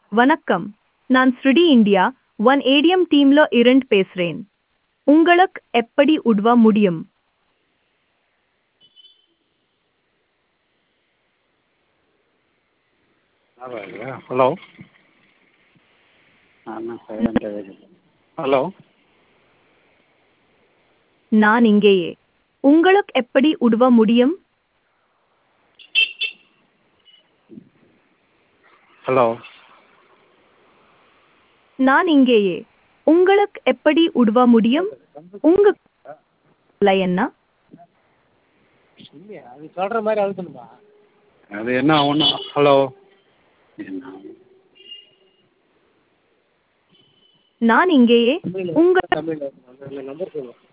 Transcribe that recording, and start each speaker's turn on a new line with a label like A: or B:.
A: வணக்கம் நான் ஸ்ருடி இந்தியா ஒன் ஏடிஎம் டீம்ல இருந்து பேசுறேன் உங்களுக்கு எப்படி உதவ முடியும்
B: ஹலோ ஹலோ
A: நான் இங்கேயே உங்களுக்கு எப்படி உதவ முடியும்
B: ஹலோ
A: நான் இங்கேயே உங்களுக்கு எப்படி உதவ முடியும் உங்க லை என்ன
C: அது சொல்கிற மாதிரி அழுத்தணுமா
B: அது என்ன ஒன்று ஹலோ
A: நான் இங்கேயே உங்க
C: தமிழில் நம்பர் சொல்லுவோம்